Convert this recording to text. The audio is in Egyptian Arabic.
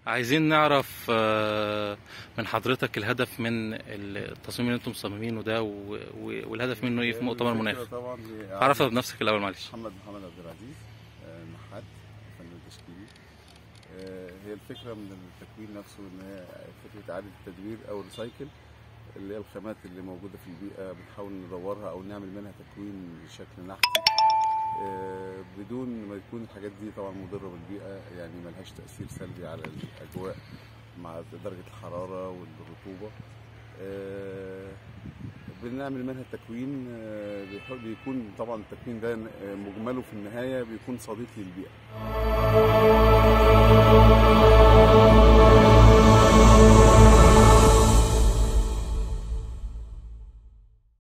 عايزين نعرف آه، من حضرتك الهدف من التصميم اللي انتم مصممينه ده و- و- والهدف منه ايه في مؤتمر الفكرة المناخ طبعا هي عرفنا بنفسك الاول معلش محمد محمد عبد العزيز آه، نحات فنان تشكيلي آه، هي الفكره من التكوين نفسه ان هي فكره اعاده التدوير او الريسايكل اللي هي الخامات اللي موجوده في البيئه بنحاول ندورها او نعمل منها تكوين بشكل نحتي آه، بدون ما يكون الحاجات دي طبعا مضره بالبيئه يعني ملهاش تاثير سلبي على الاجواء مع درجه الحراره والرطوبه آه، بنعمل منها تكوين آه، بيحاول- بيكون طبعا التكوين ده آه، مجمله في النهايه بيكون صديق للبيئه